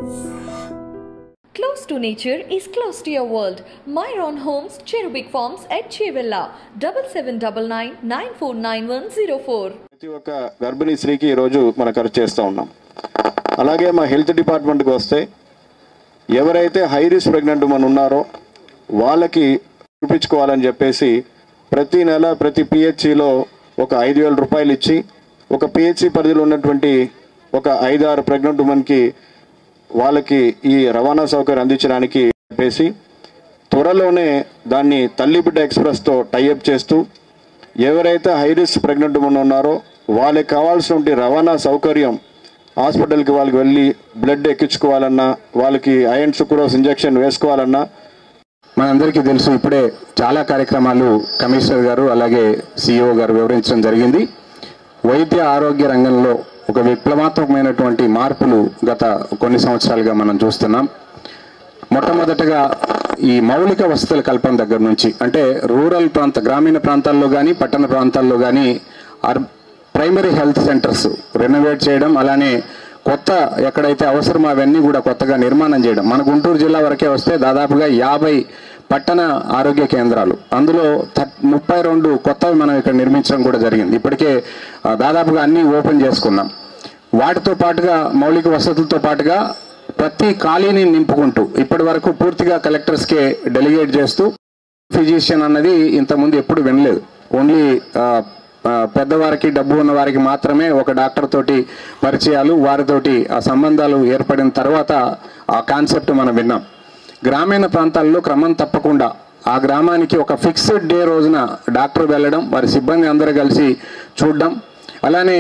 Close to nature is close to your world. Myron Homes, Cherubic Farms at Chevilla, double seven double nine nine four nine one zero four. ప్రతి ఒక్క గర్భిణీ స్త్రీకి ఈరోజు మన ఖర్చు చేస్తూ ఉన్నాం అలాగే మా హెల్త్ డిపార్ట్మెంట్కి వస్తే ఎవరైతే హై రిస్క్ ప్రెగ్నెంట్ మన ఉన్నారో వాళ్ళకి చూపించుకోవాలని చెప్పేసి ప్రతి నెల ప్రతి పిహెచ్సిలో ఒక ఐదు వేల రూపాయలు ఇచ్చి ఒక పిహెచ్సి పరిధిలో ఉన్నటువంటి ఒక ఐదు ఆరు ప్రెగ్నెంట్ ఉమెన్కి వాళ్ళకి ఈ రవాణా సౌకర్యం అందించడానికి చెప్పేసి త్వరలోనే దాన్ని తల్లి బిడ్డ ఎక్స్ప్రెస్తో టైఅప్ చేస్తూ ఎవరైతే హై రిస్క్ ప్రెగ్నెంట్ ఉమెన్ ఉన్నారో వాళ్ళకి కావాల్సినటువంటి రవాణా సౌకర్యం హాస్పిటల్కి వాళ్ళకి వెళ్ళి బ్లడ్ ఎక్కించుకోవాలన్నా వాళ్ళకి ఐరన్ సుక్రోస్ ఇంజెక్షన్ వేసుకోవాలన్నా మనందరికీ తెలుసు ఇప్పుడే చాలా కార్యక్రమాలు కమిషనర్ గారు అలాగే సిఇఓ గారు వివరించడం జరిగింది వైద్య ఆరోగ్య రంగంలో ఒక విప్లవాత్మకమైనటువంటి మార్పులు గత కొన్ని సంవత్సరాలుగా మనం చూస్తున్నాం మొట్టమొదటగా ఈ మౌలిక వసతుల కల్పన దగ్గర నుంచి అంటే రూరల్ ప్రాంత గ్రామీణ ప్రాంతాల్లో కానీ పట్టణ ప్రాంతాల్లో కానీ our primary health centers renovate చేయడం అలానే కొత్త ఎక్కడైతే అవసరమో అవన్నీ కూడా కొత్తగా నిర్మాణం చేయడం మన గుంటూరు జిల్లా వరకే వస్తే దాదాపుగా యాభై పట్టణ ఆరోగ్య కేంద్రాలు అందులో థర్- ముప్పై రెండు కొత్తవి మనం ఇక్కడ నిర్మించడం కూడా జరిగింది ఇప్పటికే ఆ, దాదాపుగా అన్నీ ఓపెన్ చేసుకున్నాం వాటితో పాటుగా మౌలిక వసతులతో పాటుగా ప్రతి ఖాళీని నింపుకుంటూ ఇప్పటి వరకు పూర్తిగా కలెక్టర్స్కే డెలిగేట్ చేస్తూ ఫిజిషియన్ అన్నది ఇంతకుముందు ఎప్పుడు వినలేదు ఓన్లీ ఆ, ఆ, పెద్దవారికి డబ్బు ఉన్న వారికి మాత్రమే ఒక డాక్టర్ తోటి పరిచయాలు వారితోటి ఆ సంబంధాలు ఏర్పడిన తర్వాత ఆ కాన్సెప్ట్ మనం విన్నాం గ్రామీణ ప్రాంతాల్లో క్రమం తప్పకుండా ఆ గ్రామానికి ఒక ఫిక్స్డ్ డే రోజున డాక్టర్ వెళ్ళడం వారి సిబ్బంది అందరూ కలిసి చూడడం అలానే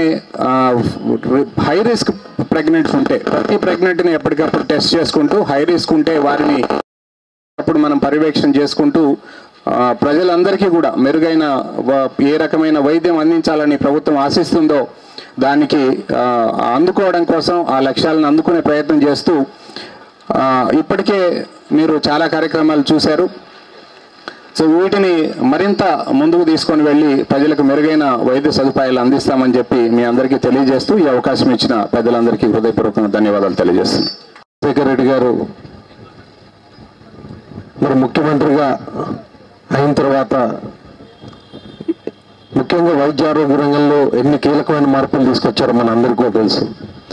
హై రిస్క్ ప్రెగ్నెంట్స్ ఉంటే ప్రతి ప్రెగ్నెంట్ని ఎప్పటికప్పుడు టెస్ట్ చేసుకుంటూ హై రిస్క్ ఉంటే వారిని అప్పుడు మనం పర్యవేక్షణ చేసుకుంటూ ఆ, ప్రజలందరికీ కూడా మెరుగైన వ- ఏ రకమైన వైద్యం అందించాలని ప్రభుత్వం ఆశిస్తుందో దానికి ఆ, అందుకోవడం కోసం ఆ లక్ష్యాలను అందుకునే ప్రయత్నం చేస్తూ ఆ, ఇప్పటికే మీరు చాలా కార్యక్రమాలు చూశారు సో వీటిని మరింత ముందుకు తీసుకొని వెళ్ళి ప్రజలకు మెరుగైన వైద్య సదుపాయాలు అందిస్తామని చెప్పి మీ అందరికీ తెలియజేస్తూ ఈ అవకాశం ఇచ్చిన పెద్దలందరికీ హృదయపూర్వకంగా ధన్యవాదాలు తెలియజేస్తున్నాను రాజశేఖర రెడ్డి గారు మరి ముఖ్యమంత్రిగా అయిన తర్వాత ముఖ్యంగా వైద్య ఆరోగ్య రంగంలో ఎన్ని కీలకమైన మార్పులు తీసుకొచ్చారో మన అందరికీ కూడా తెలుసు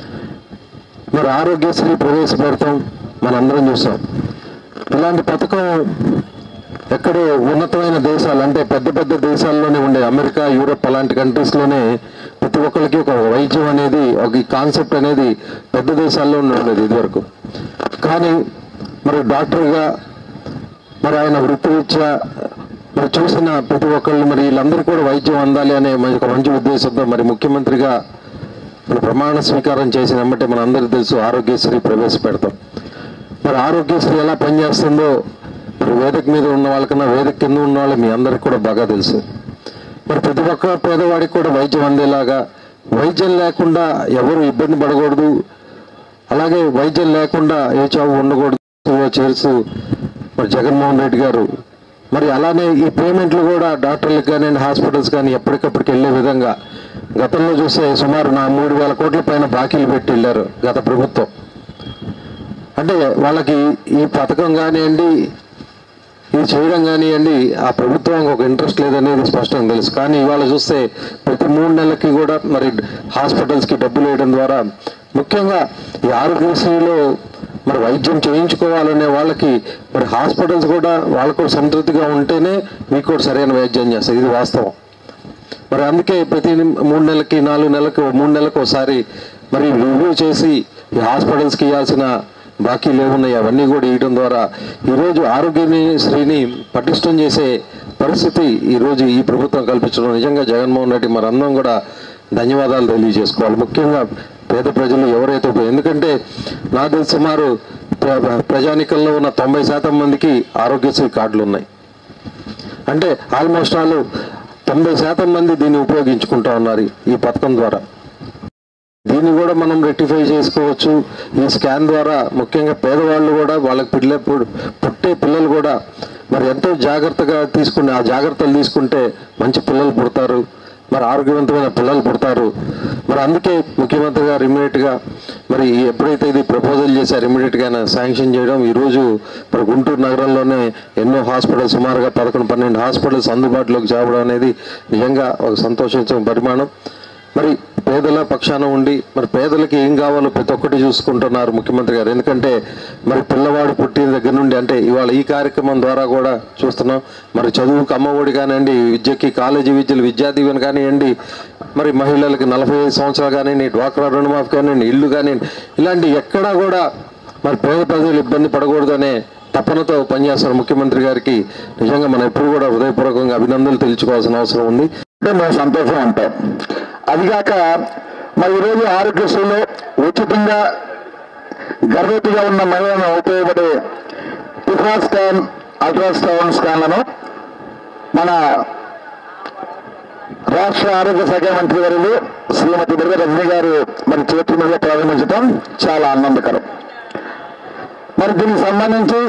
మరి ఆరోగ్యశ్రీ ప్రవేశపెడతాం మనందరం చూసాం ఇలాంటి పథకం ఎక్కడో ఉన్నతమైన దేశాలు అంటే పెద్ద పెద్ద దేశాల్లోనే ఉండే అమెరికా యూరోప్ అలాంటి కంట్రీస్లోనే ప్రతి ఒక్కరికి ఒక వైద్యం అనేది ఒక ఈ కాన్సెప్ట్ అనేది పెద్ద దేశాల్లో ఉండేది ఇదివరకు కానీ మరి డాక్టర్గా మరి ఆయన వృత్తిరీత్యా మరి చూసిన ప్రతి ఒక్కళ్ళు మరి వీళ్ళందరూ కూడా వైద్యం అందాలి అనే మరి ఒక మంచి ఉద్దేశంతో మరి ముఖ్యమంత్రిగా మన ప్రమాణ స్వీకారం చేసిన వెంబటే మన అందరికీ తెలుసు ఆరోగ్యశ్రీ ప్రవేశపెడతాం మరి ఆరోగ్యశ్రీ ఎలా పనిచేస్తుందో మరి వేదిక మీద ఉన్న వాళ్ళకన్నా వేదిక కింద ఉన్న వాళ్ళు మీ అందరికి కూడా బాగా తెలుసు మరి ప్రతి ఒక్క పేదవాడికి కూడా వైద్యం అందేలాగా వైద్యం లేకుండా ఎవరు ఇబ్బంది పడకూడదు అలాగే వైద్యం లేకుండా ఏ చావు ఉండకూడదు చేరుస్తూ మరి జగన్మోహన్ రెడ్డి గారు మరి అలానే ఈ పేమెంట్లు కూడా డాక్టర్లకు కానీ హాస్పిటల్స్ కానీ ఎప్పటికప్పటికి వెళ్ళే విధంగా గతంలో చూస్తే సుమారు నా మూడు వేల కోట్ల పైన బాకీలు పెట్టి వెళ్ళారు గత ప్రభుత్వం అంటే వాళ్ళకి ఈ పథకం కానివ్వండి ఇది చేయడం కానివ్వండి ఆ ప్రభుత్వానికి ఒక ఇంట్రెస్ట్ లేదనేది స్పష్టంగా తెలుసు కానీ ఇవాళ చూస్తే ప్రతి మూడు నెలలకి కూడా మరి హాస్పిటల్స్కి డబ్బులు వేయడం ద్వారా ముఖ్యంగా ఈ ఆరోగ్యశ్రీలో మరి వైద్యం చేయించుకోవాలనే వాళ్ళకి మరి హాస్పిటల్స్ కూడా వాళ్ళకు కూడా సంతృప్తిగా ఉంటేనే మీకు కూడా సరైన వైద్యం చేస్తారు ఇది వాస్తవం మరి అందుకే ప్రతి మూడు నెలలకి నాలుగు నెలలకు మూడు నెలలకు ఒకసారి మరి రివ్యూ చేసి ఈ హాస్పిటల్స్కి ఇవ్వాల్సిన బాకీలు ఏమున్నాయి అవన్నీ కూడా ఇవ్వడం ద్వారా ఈరోజు ఆరోగ్యశ్రీని పటిష్టం చేసే పరిస్థితి ఈరోజు ఈ ప్రభుత్వం కల్పించడం నిజంగా జగన్మోహన్ రెడ్డి మరి అందరం కూడా ధన్యవాదాలు తెలియజేసుకోవాలి ముఖ్యంగా పేద ప్రజలు ఎవరైతే ఉప- ఎందుకంటే నాకు తెలిసి సుమారు ప్ర- ప్రజానికంలో ఉన్న తొంభై శాతం మందికి ఆరోగ్యశ్రీ కార్డులు ఉన్నాయి అంటే ఆల్మోస్ట్ ఆల్ తొంభై శాతం మంది దీన్ని ఉపయోగించుకుంటా ఉన్నారు ఈ పథకం ద్వారా దీన్ని కూడా మనం రెక్టిఫై చేసుకోవచ్చు ఈ స్కాన్ ద్వారా ముఖ్యంగా పేదవాళ్ళు కూడా వాళ్ళకి పిల్ల పు- పుట్టే పిల్లలు కూడా మరి ఎంతో జాగ్రత్తగా తీసుకుని ఆ జాగ్రత్తలు తీసుకుంటే మంచి పిల్లలు పుడతారు మరి ఆరోగ్యవంతమైన పిల్లలు పుడతారు మరి అందుకే ముఖ్యమంత్రి గారు ఇమీడియట్గా మరి ఎప్పుడైతే ఇది ప్రపోజల్ చేశారు ఇమీడియట్గా ఆయన శాంక్షన్ చేయడం ఈరోజు మరి గుంటూరు నగరంలోనే ఎన్నో హాస్పిటల్స్ సుమారుగా పదకొండు పన్నెండు హాస్పిటల్స్ అందుబాటులోకి చేవడం అనేది నిజంగా ఒక సంతోషించిన పరిమాణం మరి పేదల పక్షాన ఉండి మరి పేదలకి ఏం కావాలో ప్రతి ఒక్కటి చూసుకుంటున్నారు ముఖ్యమంత్రి గారు ఎందుకంటే మరి పిల్లవాడు పుట్టిన దగ్గర నుండి అంటే ఇవాళ ఈ కార్యక్రమం ద్వారా కూడా చూస్తున్నాం మరి చదువుకు అమ్మఒడి కానివ్వండి విద్యకి కాలేజీ విద్యలు విద్యా దీవెన కానివ్వండి మరి మహిళలకి నలభై ఐదు సంవత్సరాలు కానివ్వండి డ్వాక్రా రుణమాఫీ కానివ్వండి ఇల్లు కానివ్వండి ఇలాంటి ఎక్కడా కూడా మరి పేద ప్రజలు ఇబ్బంది పడకూడదనే తపనతో పనిచేస్తున్న ముఖ్యమంత్రి గారికి నిజంగా మనం ఎప్పుడు కూడా హృదయపూర్వకంగా అభినందనలు తెలుసుకోవాల్సిన అవసరం ఉంది అంటే మేము సంతోషం అంటాం అదిగాక మరి ఈరోజు ఆరోగ్యశ్రీలో ఉచితంగా గర్భవతిగా ఉన్న మహిళలను ఉపయోగపడే టిఫా స్కాన్ అల్ట్రాసౌండ్ స్కాన్లను మన రాష్ట్ర ఆరోగ్య శాఖ మంత్రి వర్యులు శ్రీమతి దుర్గ రజనీ గారు మరి చేతుల మీద ప్రారంభించడం చాలా ఆనందకరం మరి దీనికి సంబంధించి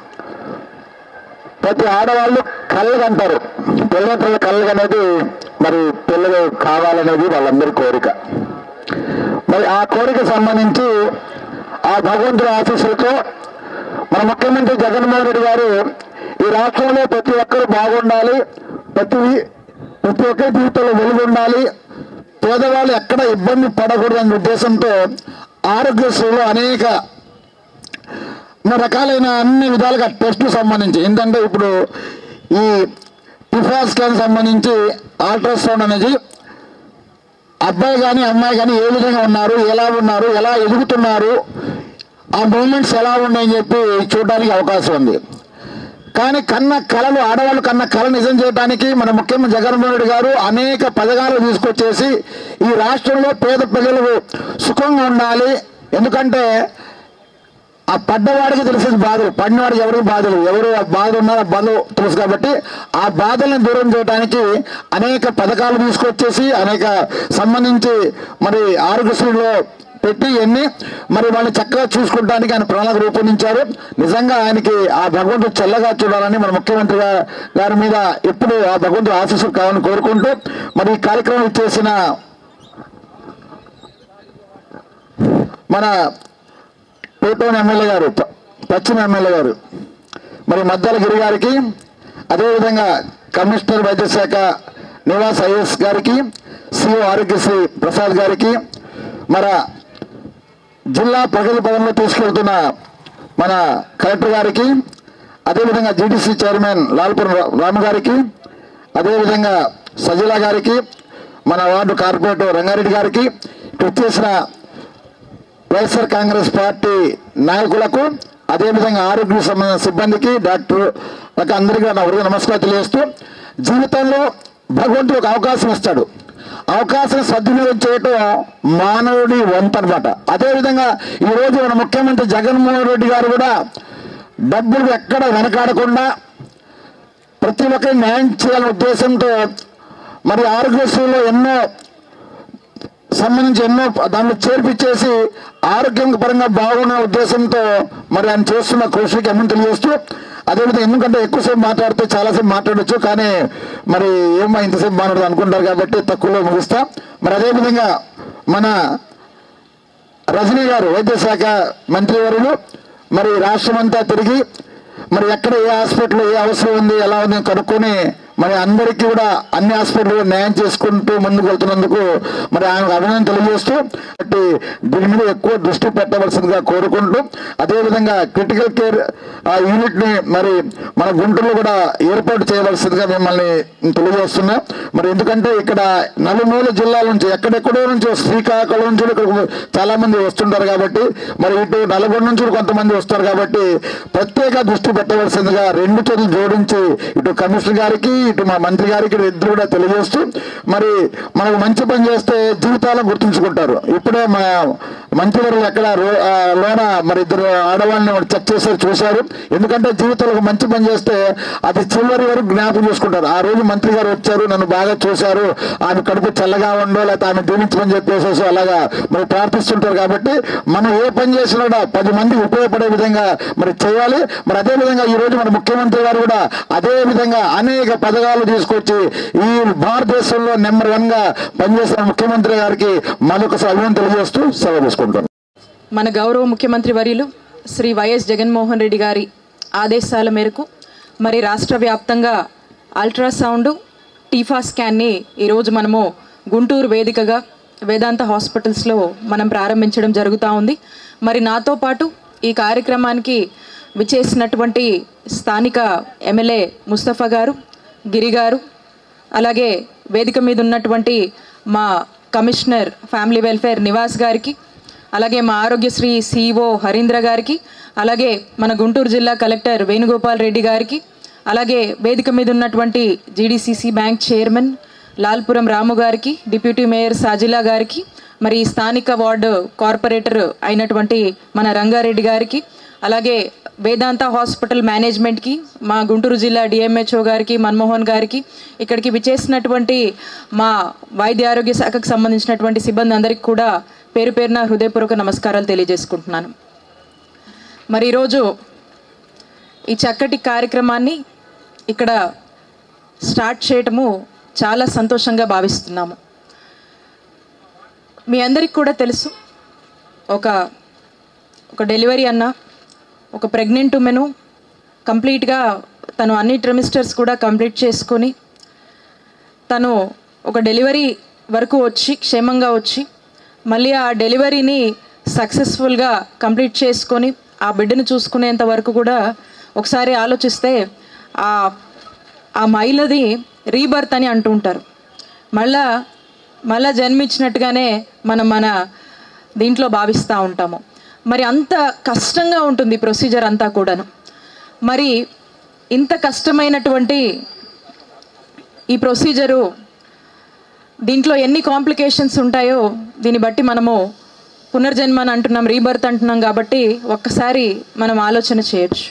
ప్రతి ఆడవాళ్ళు కళ్ళకు అంటారు పిల్లల పిల్లల కళ్ళకు అనేది మరి పిల్లలు కావాలనేది వాళ్ళందరి కోరిక మరి ఆ కోరిక సంబంధించి ఆ భగవంతుడి ఆశీస్సులతో మన ముఖ్యమంత్రి జగన్మోహన్ రెడ్డి గారు ఈ రాష్ట్రంలో ప్రతి ఒక్కరు బాగుండాలి ప్రతి ప్రతి ఒక్కరి జీవితంలో వెలుగు ఉండాలి పేదవాళ్ళు ఎక్కడ ఇబ్బంది పడకూడదనే ఉద్దేశంతో ఆరోగ్యశ్రీలో అనేక ఉన్న రకాలైన అన్ని విధాలుగా టెస్టులు సంబంధించి ఏంటంటే ఇప్పుడు ఈ టిఫా స్కాన్ సంబంధించి అల్ట్రాసౌండ్ అనేది అబ్బాయి కానీ అమ్మాయి కానీ ఏ విధంగా ఉన్నారు ఎలా ఉన్నారు ఎలా ఎదుగుతున్నారు ఆ మూమెంట్స్ ఎలా ఉన్నాయని చెప్పి చూడడానికి అవకాశం ఉంది కానీ కన్న కళలు ఆడవాళ్ళు కన్న కళ నిజం చేయడానికి మన ముఖ్యమంత్రి జగన్మోహన్ రెడ్డి గారు అనేక పథకాలు తీసుకొచ్చేసి ఈ రాష్ట్రంలో పేద ప్రజలకు సుఖంగా ఉండాలి ఎందుకంటే ఆ పడ్డవాడికి తెలిసిన బాధలు పడినవాడికి ఎవరికి బాధలు ఎవరు ఆ బాధ ఉన్నారో ఆ బాధలు తెలుసు కాబట్టి ఆ బాధలను దూరం చేయడానికి అనేక పథకాలు తీసుకొచ్చేసి అనేక సంబంధించి మరి ఆరోగ్యశ్రీలో పెట్టి ఎన్ని మరి వాళ్ళని చక్కగా చూసుకుంటానికి ఆయన ప్రణాళిక రూపొందించారు నిజంగా ఆయనకి ఆ భగవంతుడు చల్లగా చూడాలని మన ముఖ్యమంత్రి గా- గారి మీద ఎప్పుడు ఆ భగవంతుడు ఆశీస్సులు కావాలని కోరుకుంటూ మరి ఈ కార్యక్రమం చేసిన మన పేటోన్ ఎమ్మెల్యే గారు ప- పశ్చిమ ఎమ్మెల్యే గారు మరి మద్దాల గిరి గారికి అదేవిధంగా కమిషనర్ వైద్యశాఖ నివాస్ ఐఎస్ గారికి సిఓ ఆరోగ్యశ్రీ ప్రసాద్ గారికి మన జిల్లా ప్రగతి భవన్లో తీసుకెళ్తున్న మన కలెక్టర్ గారికి అదేవిధంగా జీడీసీ చైర్మన్ లాల్పురం రా- రాము గారికి అదేవిధంగా సజిలా గారికి మన వార్డు కార్పొరేటర్ రంగారెడ్డి గారికి ఇక్కడ వచ్చేసిన వైఎస్ఆర్ కాంగ్రెస్ పార్టీ నాయకులకు అదేవిధంగా ఆరోగ్య సంబంధ సిబ్బందికి డాక్టర్ అందరికీ నా హృదయ నమస్కారం తెలియజేస్తూ జీవితంలో భగవంతుడు ఒక అవకాశం ఇస్తాడు అవకాశం సద్వినియోగం చేయటం మానవుడి వంత అనమాట అదేవిధంగా ఈరోజు మన ముఖ్యమంత్రి జగన్మోహన్ రెడ్డి గారు కూడా డబ్బులు ఎక్కడ వెనకాడకుండా ప్రతి ఒక్కరి న్యాయం చేయాలనే ఉద్దేశంతో మరి ఆరోగ్యశ్రీలో ఎన్నో సంబంధించి ఎన్నో దాంట్లో చేర్పిచ్చేసి ఆరోగ్యం పరంగా బాగున్న ఉద్దేశంతో మరి ఆయన చేస్తున్న కృషికి ఎన్నో తెలియజేస్తూ అదేవిధంగా ఎందుకంటే ఎక్కువసేపు మాట్లాడితే చాలాసేపు మాట్లాడొచ్చు కానీ మరి ఏమో ఇంతసేపు మాట్లాడదు అనుకుంటారు కాబట్టి తక్కువలో ముగిస్తా మరి అదేవిధంగా మన రజనీ గారు వైద్య శాఖ మంత్రివర్యులు మరి రాష్ట్రమంతా తిరిగి మరి ఎక్కడ ఏ హాస్పిటల్ ఏ అవసరం ఉంది ఎలా ఉంది అని కనుక్కొని మరి అందరికీ కూడా అన్ని హాస్పిటల్ న్యాయం చేసుకుంటూ ముందుకు వెళ్తున్నందుకు మరి ఆయన అభినందన తెలియజేస్తూ కాబట్టి దీని మీద ఎక్కువ దృష్టి పెట్టవలసిందిగా కోరుకుంటూ అదేవిధంగా క్రిటికల్ కేర్ ఆ యూనిట్ ని మరి మన గుంటూరులో కూడా ఏర్పాటు చేయవలసిందిగా మిమ్మల్ని తెలియజేస్తున్నా మరి ఎందుకంటే ఇక్కడ నలుమూల జిల్లాల నుంచి ఎక్కడెక్కడో నుంచి శ్రీకాకుళం నుంచి కూడా ఇక్కడ చాలా మంది వస్తుంటారు కాబట్టి మరి ఇటు నల్గొండ నుంచి కూడా కొంతమంది వస్తారు కాబట్టి ప్రత్యేక దృష్టి పెట్టవలసిందిగా రెండు చేతులు జోడించి ఇటు కమిషనర్ గారికి ఇటు మా మంత్రి గారికి ఇద్దరు కూడా తెలియజేస్తూ మరి మనకు మంచి పని చేస్తే జీవితాలను గుర్తుంచుకుంటారు ఇప్పుడే మా మంత్రివర్యులు ఎక్కడ రో- ఆ, లోన మరి ఇద్దరు ఆడవాళ్ళని చెక్ చేశారు చూశారు ఎందుకంటే జీవితంలో ఒక మంచి పని చేస్తే అది చివరి వరకు జ్ఞాపకం చేసుకుంటారు ఆ రోజు మంత్రి గారు వచ్చారు నన్ను బాగా చూశారు ఆమె కడుపు చల్లగా ఉండో లేకపోతే ఆమె దీవించమని చెప్పేసి అలాగా మరి ప్రార్థిస్తుంటారు కాబట్టి మనం ఏ పని చేసినా కూడా పది మందికి ఉపయోగపడే విధంగా మరి చేయాలి మరి అదే విధంగా ఈ రోజు మన ముఖ్యమంత్రి గారు కూడా అదే విధంగా అనేక పథకాలు పథకాలు తీసుకొచ్చి ఈ భారతదేశంలో నెంబర్ వన్ గా పనిచేస్తున్న ముఖ్యమంత్రి గారికి మరొకసారి అభినందన తెలియజేస్తూ సెలవు తీసుకుంటాను మన గౌరవ ముఖ్యమంత్రి వర్యులు శ్రీ వైఎస్ జగన్మోహన్ రెడ్డి గారి ఆదేశాల మేరకు మరి రాష్ట్ర వ్యాప్తంగా అల్ట్రాసౌండ్ టీఫా స్కాన్ని ఈరోజు మనము గుంటూరు వేదికగా వేదాంత హాస్పిటల్స్లో మనం ప్రారంభించడం జరుగుతూ ఉంది మరి నాతో పాటు ఈ కార్యక్రమానికి విచేసినటువంటి స్థానిక ఎమ్మెల్యే ముస్తఫా గారు గిరి గారు అలాగే వేదిక మీద ఉన్నటువంటి మా కమిషనర్ ఫ్యామిలీ వెల్ఫేర్ నివాస్ గారికి అలాగే మా ఆరోగ్యశ్రీ సిఇఓ హరీంద్ర గారికి అలాగే మన గుంటూరు జిల్లా కలెక్టర్ వేణుగోపాల్ రెడ్డి గారికి అలాగే వేదిక మీద ఉన్నటువంటి GDCC bank chairman Lalpuram Ramu గారికి డిప్యూటీ మేయర్ సాజిలా గారికి మరి స్థానిక వార్డు కార్పొరేటర్ అయినటువంటి మన రంగారెడ్డి గారికి అలాగే వేదాంత హాస్పిటల్ మేనేజ్మెంట్కి మా గుంటూరు జిల్లా డిఎంహెచ్ఓ గారికి మన్మోహన్ గారికి ఇక్కడికి విచేసినటువంటి మా వైద్య ఆరోగ్య శాఖకు సంబంధించినటువంటి సిబ్బంది అందరికీ కూడా పేరు పేరున హృదయపూర్వక నమస్కారాలు తెలియజేసుకుంటున్నాను మరి ఈరోజు ఈ చక్కటి కార్యక్రమాన్ని ఇక్కడ స్టార్ట్ చేయటము చాలా సంతోషంగా భావిస్తున్నాము మీ అందరికి కూడా తెలుసు ఒక ఒక డెలివరీ అన్న ఒక ప్రెగ్నెంట్ ఉమెను కంప్లీట్గా తను అన్ని ట్రిమిస్టర్స్ కూడా కంప్లీట్ చేసుకొని తను ఒక డెలివరీ వరకు వచ్చి క్షేమంగా వచ్చి మళ్ళీ ఆ డెలివరీని సక్సెస్ఫుల్గా కంప్లీట్ చేసుకొని ఆ బిడ్డను చూసుకునేంత వరకు కూడా ఒకసారి ఆలోచిస్తే ఆ ఆ మహిళది రీబర్త్ అని అంటూ ఉంటారు మళ్ళా మళ్ళా జన్మించినట్టుగానే మనం మన దీంట్లో భావిస్తూ ఉంటాము మరి అంత కష్టంగా ఉంటుంది ప్రొసీజర్ అంతా కూడాను మరి ఇంత కష్టమైనటువంటి ఈ ప్రొసీజరు దీంట్లో ఎన్ని కాంప్లికేషన్స్ ఉంటాయో దీన్ని బట్టి మనము పునర్జన్మ అని అంటున్నాం రీబర్త్ అంటున్నాం కాబట్టి ఒక్కసారి మనం ఆలోచన చేయొచ్చు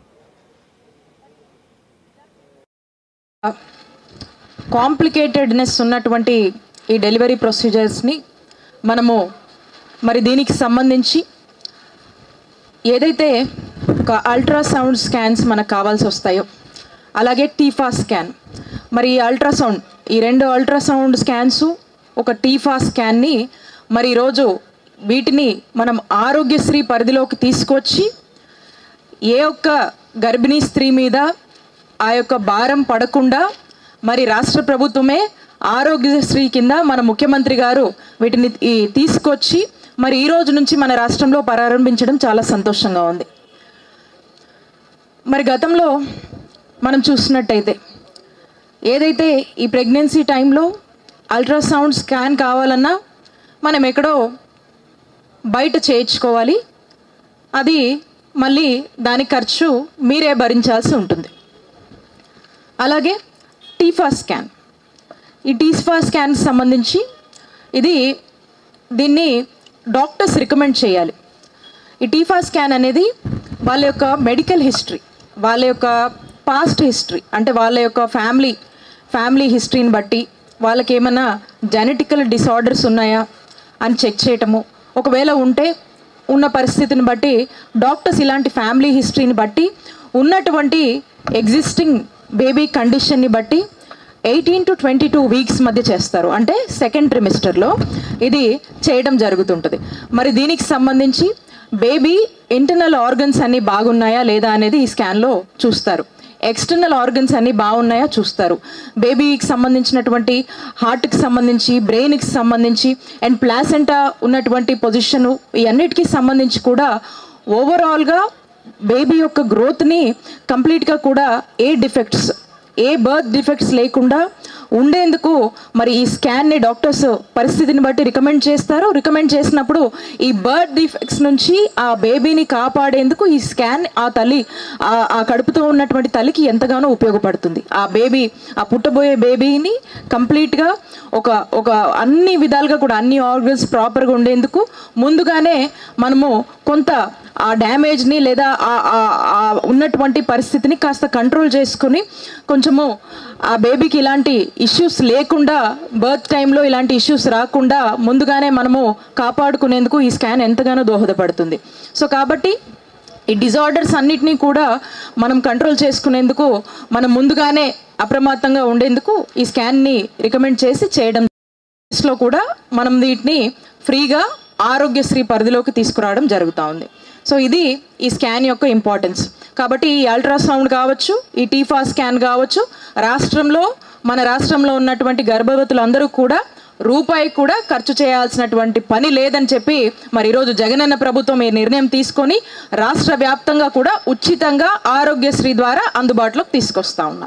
కాంప్లికేటెడ్నెస్ ఉన్నటువంటి ఈ డెలివరీ ప్రొసీజర్స్ని మనము మరి దీనికి సంబంధించి ఏదైతే ఒక అల్ట్రాసౌండ్ స్కాన్స్ మనకు కావాల్సి వస్తాయో అలాగే టీఫా స్కాన్ మరి ఈ అల్ట్రాసౌండ్ ఈ రెండు అల్ట్రాసౌండ్ స్కాన్స్ ఒక టీఫా స్కాన్ని మరి ఈరోజు వీటిని మనం ఆరోగ్యశ్రీ పరిధిలోకి తీసుకొచ్చి ఏ ఒక్క గర్భిణీ స్త్రీ మీద ఆ యొక్క భారం పడకుండా మరి రాష్ట్ర ప్రభుత్వమే ఆరోగ్యశ్రీ కింద మన ముఖ్యమంత్రి గారు వీటిని ఈ తీసుకొచ్చి మరి ఈ రోజు నుంచి మన రాష్ట్రంలో ప్రారంభించడం చాలా సంతోషంగా ఉంది మరి గతంలో మనం చూసినట్టయితే ఏదైతే ఈ ప్రెగ్నెన్సీ టైంలో అల్ట్రాసౌండ్ స్కాన్ కావాలన్నా మనం ఎక్కడో బయట చేయించుకోవాలి అది మళ్ళీ దాని ఖర్చు మీరే భరించాల్సి ఉంటుంది అలాగే టీఫా స్కాన్ ఈ టీఫా స్కాన్ సంబంధించి ఇది దీన్ని డాక్టర్స్ రికమెండ్ చేయాలి ఈ టీఫా స్కాన్ అనేది వాళ్ళ యొక్క మెడికల్ హిస్టరీ వాళ్ళ యొక్క పాస్ట్ హిస్టరీ అంటే వాళ్ళ యొక్క ఫ్యామిలీ ఫ్యామిలీ హిస్టరీని బట్టి వాళ్ళకి ఏమైనా జెనెటికల్ డిసార్డర్స్ ఉన్నాయా అని చెక్ చేయటము ఒకవేళ ఉంటే ఉన్న పరిస్థితిని బట్టి డాక్టర్స్ ఇలాంటి ఫ్యామిలీ హిస్టరీని బట్టి ఉన్నటువంటి ఎగ్జిస్టింగ్ బేబీ కండిషన్ని బట్టి eighteen to twenty two weeks మధ్య చేస్తారు అంటే సెకండ్ ట్రిమిస్టర్లో ఇది చేయడం జరుగుతుంటుంది మరి దీనికి సంబంధించి బేబీ ఇంటర్నల్ ఆర్గన్స్ అన్నీ బాగున్నాయా లేదా అనేది ఈ స్కాన్లో చూస్తారు ఎక్స్టర్నల్ ఆర్గన్స్ అన్నీ బాగున్నాయా చూస్తారు బేబీకి సంబంధించినటువంటి హార్ట్కి సంబంధించి బ్రెయిన్కి సంబంధించి అండ్ ప్లాసెంటా ఉన్నటువంటి పొజిషను ఈ అన్నిటికీ సంబంధించి కూడా ఓవరాల్గా బేబీ యొక్క గ్రోత్ని కంప్లీట్గా కూడా ఏ డిఫెక్ట్స్ ఏ బర్త్ డిఫెక్ట్స్ లేకుండా ఉండేందుకు మరి ఈ స్కాన్ని డాక్టర్స్ పరిస్థితిని బట్టి రికమెండ్ చేస్తారు రికమెండ్ చేసినప్పుడు ఈ బర్త్ డిఫెక్ట్స్ నుంచి ఆ బేబీని కాపాడేందుకు ఈ స్కాన్ ఆ తల్లి ఆ- ఆ కడుపుతో ఉన్నటువంటి తల్లికి ఎంతగానో ఉపయోగపడుతుంది ఆ బేబీ ఆ పుట్టబోయే బేబీని కంప్లీట్గా ఒక ఒక అన్ని విధాలుగా కూడా అన్ని ఆర్గన్స్ ప్రాపర్గా ఉండేందుకు ముందుగానే మనము కొంత ఆ డ్యామేజ్ని లేదా ఆ- ఆ- ఆ ఉన్నటువంటి పరిస్థితిని కాస్త కంట్రోల్ చేసుకుని కొంచెము ఆ బేబీకి ఇలాంటి ఇష్యూస్ లేకుండా బర్త్ టైంలో ఇలాంటి ఇష్యూస్ రాకుండా ముందుగానే మనము కాపాడుకునేందుకు ఈ స్కాన్ ఎంతగానో దోహదపడుతుంది సో కాబట్టి ఈ డిజార్డర్స్ అన్నిటినీ కూడా మనం కంట్రోల్ చేసుకునేందుకు మనం ముందుగానే అప్రమత్తంగా ఉండేందుకు ఈ స్కాన్ని రికమెండ్ చేసి చేయడం లో కూడా మనం వీటిని ఫ్రీగా ఆరోగ్యశ్రీ పరిధిలోకి తీసుకురావడం జరుగుతూ ఉంది సో ఇది ఈ స్కాన్ యొక్క ఇంపార్టెన్స్ కాబట్టి ఈ అల్ట్రాసౌండ్ కావచ్చు ఈ టీఫా స్కాన్ కావచ్చు రాష్ట్రంలో మన రాష్ట్రంలో ఉన్నటువంటి గర్భవతులందరూ కూడా రూపాయి కూడా ఖర్చు చేయాల్సినటువంటి పని లేదని చెప్పి మరి ఈరోజు జగనన్న ప్రభుత్వం ఈ నిర్ణయం తీసుకొని రాష్ట్ర వ్యాప్తంగా కూడా ఉచితంగా ఆరోగ్యశ్రీ ద్వారా అందుబాటులోకి తీసుకొస్తా ఉన్నాం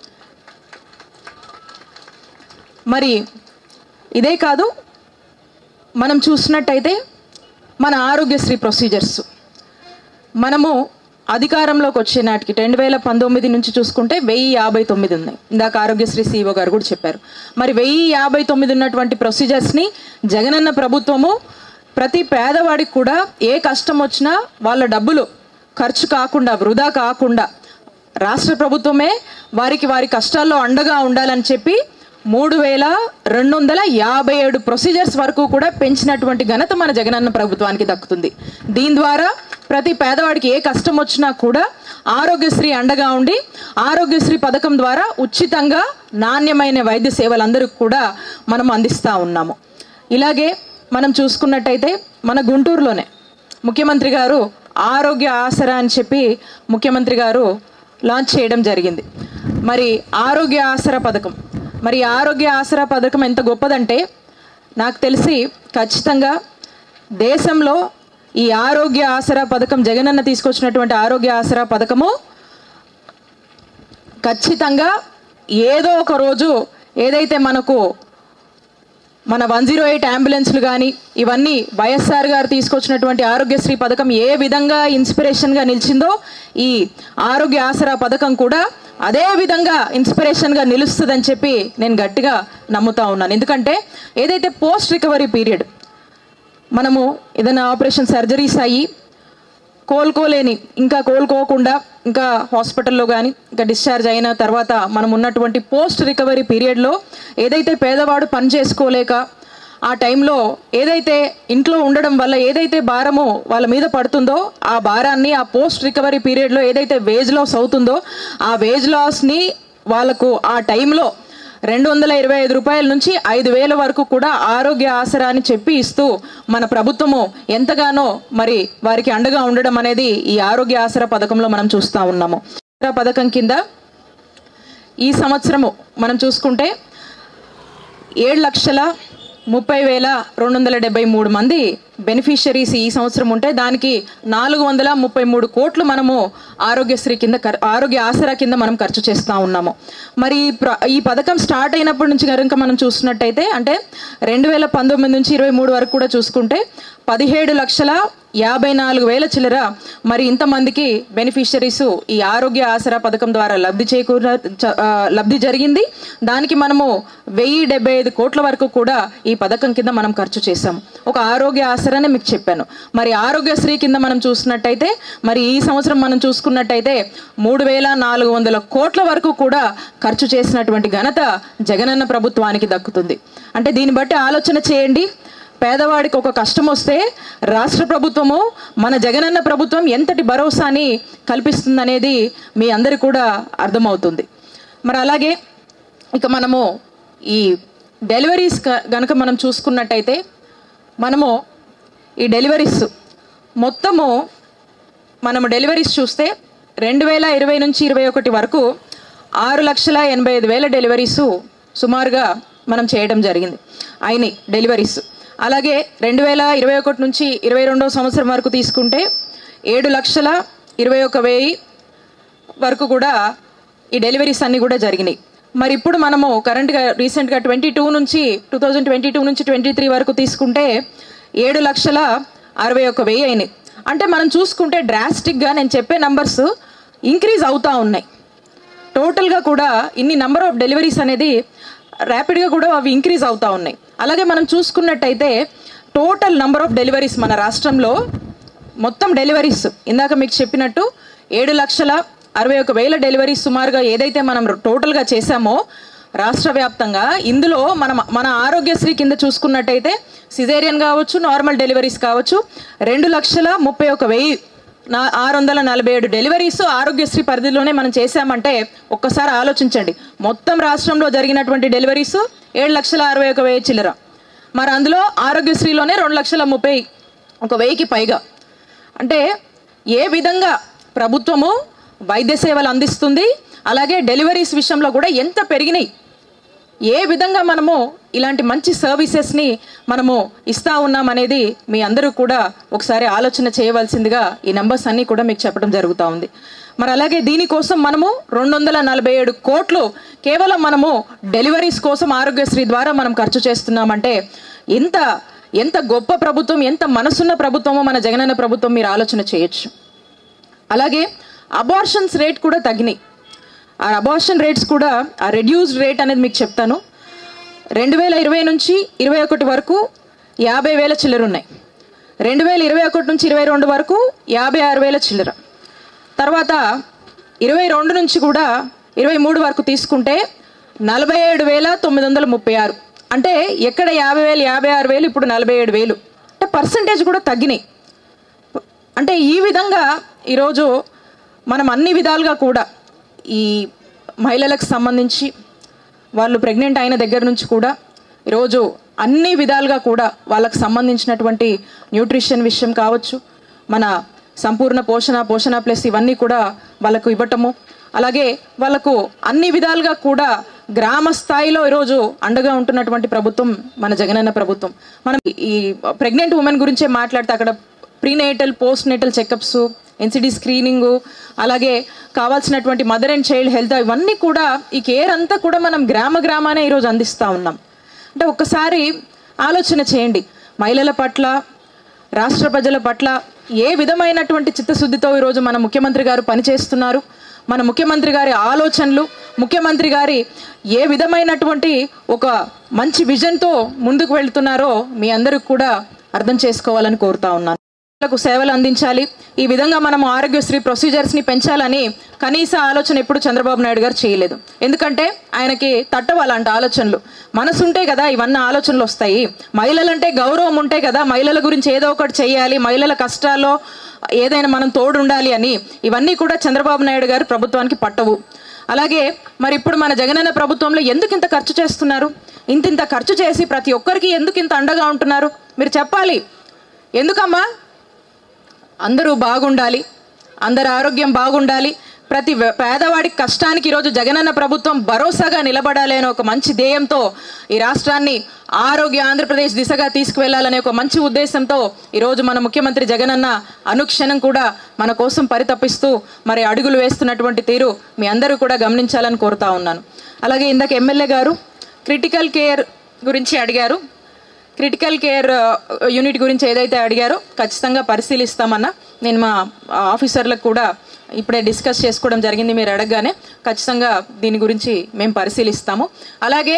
మరి ఇదే కాదు మనం చూసినట్టయితే మన ఆరోగ్యశ్రీ ప్రొసీజర్స్ మనము అధికారంలోకి వచ్చే నాటికి రెండు వేల పంతొమ్మిది నుంచి చూసుకుంటే వెయ్యి యాభై తొమ్మిది ఉన్నాయి ఇందాక ఆరోగ్యశ్రీ సీఓ గారు కూడా చెప్పారు మరి వెయ్యి యాభై తొమ్మిది ఉన్నటువంటి ప్రొసీజర్స్ని జగనన్న ప్రభుత్వము ప్రతి పేదవాడికి కూడా ఏ కష్టం వచ్చినా వాళ్ళ డబ్బులు ఖర్చు కాకుండా వృధా కాకుండా రాష్ట్ర ప్రభుత్వమే వారికి వారి కష్టాల్లో అండగా ఉండాలని చెప్పి మూడు వేల రెండు వందల యాభై ఏడు ప్రొసీజర్స్ వరకు కూడా పెంచినటువంటి ఘనత మన జగనన్న ప్రభుత్వానికి దక్కుతుంది దీని ద్వారా ప్రతి పేదవాడికి ఏ కష్టం వచ్చినా కూడా ఆరోగ్యశ్రీ అండగా ఉండి ఆరోగ్యశ్రీ పథకం ద్వారా ఉచితంగా నాణ్యమైన వైద్య సేవలందరికీ కూడా మనం అందిస్తూ ఉన్నాము ఇలాగే మనం చూసుకున్నట్టయితే మన గుంటూరులోనే ముఖ్యమంత్రి గారు ఆరోగ్య ఆసరా అని చెప్పి ముఖ్యమంత్రి గారు లాంచ్ చేయడం జరిగింది మరి ఆరోగ్య ఆసరా పథకం మరి ఈ ఆరోగ్య ఆసరా పథకం ఎంత గొప్పదంటే నాకు తెలిసి ఖచ్చితంగా దేశంలో ఈ ఆరోగ్య ఆసరా పథకం జగనన్న తీసుకొచ్చినటువంటి ఆరోగ్య ఆసరా పథకము ఖచ్చితంగా ఏదో ఒక రోజు ఏదైతే మనకు మన వన్ జీరో ఎయిట్ అంబులెన్స్లు కానీ ఇవన్నీ వైఎస్ఆర్ గారు తీసుకొచ్చినటువంటి ఆరోగ్యశ్రీ పథకం ఏ విధంగా ఇన్స్పిరేషన్గా నిలిచిందో ఈ ఆరోగ్య ఆసరా పథకం కూడా అదే విధంగా ఇన్స్పిరేషన్గా నిలుస్తుందని చెప్పి నేను గట్టిగా నమ్ముతా ఉన్నాను ఎందుకంటే ఏదైతే పోస్ట్ రికవరీ పీరియడ్ మనము ఏదైనా ఆపరేషన్ సర్జరీస్ అయ్యి కోలుకోలేని ఇంకా కోలుకోకుండా ఇంకా హాస్పిటల్లో కానీ ఇంకా డిశ్చార్జ్ అయిన తర్వాత మనం ఉన్నటువంటి పోస్ట్ రికవరీ పీరియడ్లో ఏదైతే పేదవాడు పని చేసుకోలేక ఆ టైంలో ఏదైతే ఇంట్లో ఉండడం వల్ల ఏదైతే భారము వాళ్ళ మీద పడుతుందో ఆ భారాన్ని ఆ పోస్ట్ రికవరీ పీరియడ్లో ఏదైతే వేజ్ లాస్ అవుతుందో ఆ వేజ్ లాస్ని వాళ్ళకు ఆ టైంలో రెండు వందల ఇరవై ఐదు రూపాయల నుంచి ఐదు వేల వరకు కూడా ఆరోగ్య ఆసరా అని చెప్పి ఇస్తూ మన ప్రభుత్వము ఎంతగానో మరి వారికి అండగా ఉండడం అనేది ఈ ఆరోగ్య ఆసరా పథకంలో మనం చూస్తూ ఉన్నాము ఆసరా పథకం కింద ఈ సంవత్సరము మనం చూసుకుంటే ఏడు లక్షల ముప్పై వేల రెండు వందల డెబ్బై మూడు మంది బెనిఫిషరీస్ ఈ సంవత్సరం ఉంటే దానికి నాలుగు వందల ముప్పై మూడు కోట్లు మనము ఆరోగ్యశ్రీ కింద ఖర్- ఆరోగ్య ఆసరా కింద మనం ఖర్చు చేస్తూ ఉన్నాము మరి ఈ ప్ర- ఈ పథకం స్టార్ట్ అయినప్పటి నుంచి కనుక మనం చూసినట్టయితే అంటే రెండు వేల పంతొమ్మిది నుంచి ఇరవై మూడు వరకు కూడా చూసుకుంటే పదిహేడు లక్షల యాభై నాలుగు వేల చిల్లర మరి ఇంతమందికి బెనిఫిషరీస్ ఈ ఆరోగ్య ఆసరా పథకం ద్వారా లబ్ధి చేకూర చ- ఆ, లబ్ధి జరిగింది దానికి మనము వెయ్యి డెబ్బై ఐదు కోట్ల వరకు కూడా ఈ పథకం కింద మనం ఖర్చు చేశాము ఒక ఆరోగ్య ఆసరానే మీకు చెప్పాను మరి ఆరోగ్యశ్రీ కింద మనం చూసినట్టయితే మరి ఈ సంవత్సరం మనం చూసుకున్నట్టయితే మూడు వేల నాలుగు వందల కోట్ల వరకు కూడా ఖర్చు చేసినటువంటి ఘనత జగనన్న ప్రభుత్వానికి దక్కుతుంది అంటే దీన్ని బట్టి ఆలోచన చేయండి పేదవాడికి ఒక కష్టం వస్తే రాష్ట్ర ప్రభుత్వము మన జగనన్న ప్రభుత్వం ఎంతటి భరోసాని కల్పిస్తుందనేది మీ అందరికి కూడా అర్థమవుతుంది మరి అలాగే ఇక మనము ఈ డెలివరీస్ క- గనుక మనం చూసుకున్నట్టయితే మనము ఈ డెలివరీస్ మొత్తము మనము డెలివరీస్ చూస్తే రెండు వేల ఇరవై నుంచి ఇరవై ఒకటి వరకు ఆరు లక్షల ఎనభై ఐదు వేల డెలివరీస్ సుమారుగా మనం చేయడం జరిగింది అయినాయి డెలివరీస్ అలాగే రెండు వేల ఇరవై ఒకటి నుంచి ఇరవై రెండవ సంవత్సరం వరకు తీసుకుంటే ఏడు లక్షల ఇరవై ఒక వెయ్యి వరకు కూడా ఈ డెలివరీస్ అన్నీ కూడా జరిగినాయి మరి ఇప్పుడు మనము కరెంట్గా రీసెంట్గా ట్వంటీ టూ నుంచి టూ థౌజండ్ ట్వంటీ టూ నుంచి ట్వంటీ త్రీ వరకు తీసుకుంటే ఏడు లక్షల అరవై ఒక వెయ్యి అయినాయి అంటే మనం చూసుకుంటే డ్రాస్టిక్గా నేను చెప్పే నంబర్స్ ఇంక్రీజ్ అవుతూ ఉన్నాయి టోటల్గా కూడా ఇన్ని నెంబర్ ఆఫ్ డెలివరీస్ అనేది ర్యాపిడ్గా కూడా అవి ఇంక్రీజ్ అవుతూ ఉన్నాయి అలాగే మనం చూసుకున్నట్టయితే టోటల్ నంబర్ ఆఫ్ డెలివరీస్ మన రాష్ట్రంలో మొత్తం డెలివరీస్ ఇందాక మీకు చెప్పినట్టు ఏడు లక్షల అరవై ఒక వేల డెలివరీస్ సుమారుగా ఏదైతే మనం టోటల్గా చేశామో రాష్ట్ర వ్యాప్తంగా ఇందులో మన మన ఆరోగ్యశ్రీ కింద చూసుకున్నట్టయితే సిజేరియన్ కావచ్చు నార్మల్ డెలివరీస్ కావచ్చు రెండు లక్షల ముప్పై ఒక వెయ్యి నా ఆరు వందల నలభై ఏడు డెలివరీస్ ఆరోగ్యశ్రీ పరిధిలోనే మనం చేశామంటే ఒక్కసారి ఆలోచించండి మొత్తం రాష్ట్రంలో జరిగినటువంటి డెలివరీస్ ఏడు లక్షల అరవై ఒక వెయ్యి చిల్లర మరి అందులో ఆరోగ్యశ్రీలోనే రెండు లక్షల ముప్పై ఒక వెయ్యికి పైగా అంటే ఏ విధంగా ప్రభుత్వము వైద్య సేవలు అందిస్తుంది అలాగే డెలివరీస్ విషయంలో కూడా ఎంత పెరిగినాయి ఏ విధంగా మనము ఇలాంటి మంచి సర్వీసెస్ని మనము ఇస్తా ఉన్నాం అనేది మీ అందరూ కూడా ఒకసారి ఆలోచన చేయవలసిందిగా ఈ నెంబర్స్ అన్నీ కూడా మీకు చెప్పడం జరుగుతూ ఉంది మరి అలాగే దీనికోసం మనము రెండు వందల నలభై ఏడు కోట్లు కేవలం మనము డెలివరీస్ కోసం ఆరోగ్యశ్రీ ద్వారా మనం ఖర్చు చేస్తున్నామంటే ఎంత ఎంత గొప్ప ప్రభుత్వం ఎంత మనసున్న ప్రభుత్వమో మన జగనన్న ప్రభుత్వం మీరు ఆలోచన చేయొచ్చు అలాగే అబార్షన్స్ రేట్ కూడా తగ్గినాయి ఆ అబార్షన్ రేట్స్ కూడా ఆ రెడ్యూస్డ్ రేట్ అనేది మీకు చెప్తాను రెండు వేల ఇరవై నుంచి ఇరవై ఒకటి వరకు యాభై వేల చిల్లర ఉన్నాయి రెండు వేల ఇరవై ఒకటి నుంచి ఇరవై రెండు వరకు యాభై ఆరు వేల చిల్లర తర్వాత ఇరవై రెండు నుంచి కూడా ఇరవై మూడు వరకు తీసుకుంటే నలభై ఏడు వేల తొమ్మిది వందల ముప్పై ఆరు అంటే ఎక్కడ యాభై వేలు యాభై ఆరు వేలు ఇప్పుడు నలభై ఏడు వేలు అంటే పర్సంటేజ్ కూడా తగ్గినాయి అంటే ఈ విధంగా ఈరోజు మనం అన్ని విధాలుగా కూడా ఈ మహిళలకు సంబంధించి వాళ్ళు ప్రెగ్నెంట్ అయిన దగ్గర నుంచి కూడా ఈరోజు అన్ని విధాలుగా కూడా వాళ్ళకు సంబంధించినటువంటి న్యూట్రిషన్ విషయం కావచ్చు మన సంపూర్ణ పోషణ పోషణ ప్లస్ ఇవన్నీ కూడా వాళ్ళకు ఇవ్వటము అలాగే వాళ్ళకు అన్ని విధాలుగా కూడా గ్రామ స్థాయిలో ఈరోజు అండగా ఉంటున్నటువంటి ప్రభుత్వం మన జగనన్న ప్రభుత్వం మనం ఈ ప్రెగ్నెంట్ ఉమెన్ గురించే మాట్లాడితే అక్కడ prenatal postnatal checkups NCD screening అలాగే కావాల్సినటువంటి మదర్ అండ్ చైల్డ్ హెల్త్ ఇవన్నీ కూడా ఈ కేర్ అంతా కూడా మనం గ్రామ గ్రామానే ఈరోజు అందిస్తూ ఉన్నాం అంటే ఒక్కసారి ఆలోచన చేయండి మహిళల పట్ల రాష్ట్ర ప్రజల పట్ల ఏ విధమైనటువంటి చిత్తశుద్ధితో ఈరోజు మన ముఖ్యమంత్రి గారు పనిచేస్తున్నారు మన ముఖ్యమంత్రి గారి ఆలోచనలు ముఖ్యమంత్రి గారి ఏ విధమైనటువంటి ఒక మంచి విజన్తో ముందుకు వెళ్తున్నారో మీ అందరికి కూడా అర్థం చేసుకోవాలని కోరుతా ఉన్నాను ప్రజలకు సేవలు అందించాలి ఈ విధంగా మనం ఆరోగ్యశ్రీ ప్రొసీజర్స్ ని పెంచాలని కనీస ఆలోచన ఎప్పుడు చంద్రబాబు నాయుడు గారు చేయలేదు ఎందుకంటే ఆయనకి తట్టవాలంట ఆలోచనలు మనసు ఉంటే కదా ఇవన్నీ ఆలోచనలు వస్తాయి మహిళలంటే గౌరవం ఉంటే కదా మహిళల గురించి ఏదో ఒకటి చేయాలి మహిళల కష్టాల్లో ఏదైనా మనం తోడు ఉండాలి అని ఇవన్నీ కూడా చంద్రబాబు నాయుడు గారు ప్రభుత్వానికి పట్టవు అలాగే మరి ఇప్పుడు మన జగనన్న ప్రభుత్వంలో ఎందుకు ఇంత ఖర్చు చేస్తున్నారు ఇంత ఇంత ఖర్చు చేసి ప్రతి ఒక్కరికి ఎందుకు ఇంత అండగా ఉంటున్నారు మీరు చెప్పాలి ఎందుకమ్మా అందరూ బాగుండాలి అందరి ఆరోగ్యం బాగుండాలి ప్రతి వే- పేదవాడి కష్టానికి ఈరోజు జగనన్న ప్రభుత్వం భరోసాగా నిలబడాలి అనే ఒక మంచి ధ్యేయంతో ఈ రాష్ట్రాన్ని ఆరోగ్య ఆంధ్రప్రదేశ్ దిశగా తీసుకువెళ్లాలనే ఒక మంచి ఉద్దేశంతో ఈరోజు మన ముఖ్యమంత్రి జగనన్న అనుక్షణం కూడా మన కోసం పరితపిస్తూ మరి అడుగులు వేస్తున్నటువంటి తీరు మీ అందరూ కూడా గమనించాలని కోరుతా ఉన్నాను అలాగే ఇందాక ఎమ్మెల్యే గారు క్రిటికల్ కేర్ గురించి అడిగారు క్రిటికల్ కేర్ ఆ, యూనిట్ గురించి ఏదైతే అడిగారో ఖచ్చితంగా పరిశీలిస్తామన్నా నేను మా ఆఫీసర్లకు కూడా ఇప్పుడే డిస్కస్ చేసుకోవడం జరిగింది మీరు అడగగానే ఖచ్చితంగా దీని గురించి మేము పరిశీలిస్తాము అలాగే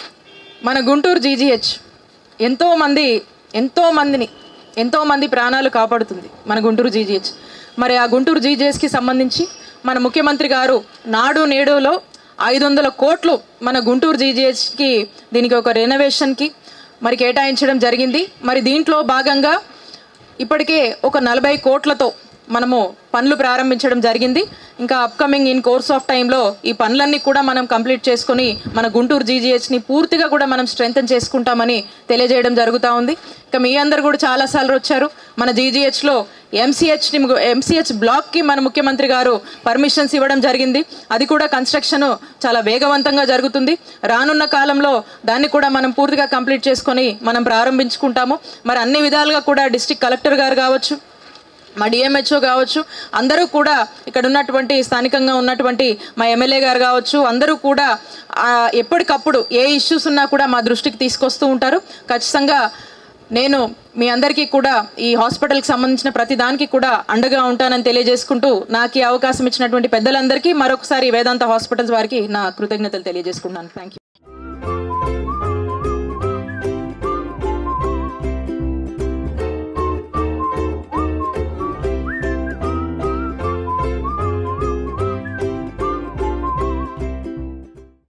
మన గుంటూరు జీజీహెచ్ ఎంతో మంది ఎంతో మందిని ఎంతో మంది ప్రాణాలు కాపాడుతుంది మన గుంటూరు జీజీహెచ్ మరి ఆ గుంటూరు జీజీహెచ్కి సంబంధించి మన ముఖ్యమంత్రి గారు నాడు నేడులో ఐదు వందల కోట్లు మన గుంటూరు జీజీహెచ్కి దీనికి ఒక రెనోవేషన్కి మరి కేటాయించడం జరిగింది మరి దీంట్లో భాగంగా ఇప్పటికే ఒక నలభై కోట్లతో మనము పనులు ప్రారంభించడం జరిగింది ఇంకా అప్కమింగ్ ఇన్ కోర్స్ ఆఫ్ టైంలో ఈ పనులన్నీ కూడా మనం కంప్లీట్ చేసుకొని మన గుంటూరు జీజీహెచ్ని పూర్తిగా కూడా మనం స్ట్రెంగ్తన్ చేసుకుంటామని తెలియజేయడం జరుగుతూ ఉంది ఇక మీ అందరు కూడా చాలాసార్లు వచ్చారు మన జీజీహెచ్లో ఎంసీహెచ్ని ఎంసీహెచ్ బ్లాక్కి మన ముఖ్యమంత్రి గారు పర్మిషన్స్ ఇవ్వడం జరిగింది అది కూడా కన్స్ట్రక్షన్ చాలా వేగవంతంగా జరుగుతుంది రానున్న కాలంలో దాన్ని కూడా మనం పూర్తిగా కంప్లీట్ చేసుకొని మనం ప్రారంభించుకుంటాము మరి అన్ని విధాలుగా కూడా డిస్టిక్ కలెక్టర్ గారు కావచ్చు మా డిఎంహెచ్ఓ కావచ్చు అందరూ కూడా ఇక్కడ ఉన్నటువంటి స్థానికంగా ఉన్నటువంటి మా ఎమ్మెల్యే గారు కావచ్చు అందరూ కూడా ఆ, ఎప్పటికప్పుడు ఏ ఇష్యూస్ ఉన్నా కూడా మా దృష్టికి తీసుకొస్తూ ఉంటారు ఖచ్చితంగా నేను మీ అందరికీ కూడా ఈ హాస్పిటల్కి సంబంధించిన ప్రతి దానికి కూడా అండగా ఉంటానని తెలియజేసుకుంటూ నాకు ఈ అవకాశం ఇచ్చినటువంటి పెద్దలందరికీ మరొకసారి వేదాంత హాస్పిటల్స్ వారికి నా కృతజ్ఞతలు తెలియజేసుకుంటున్నాను థ్యాంక్ యూ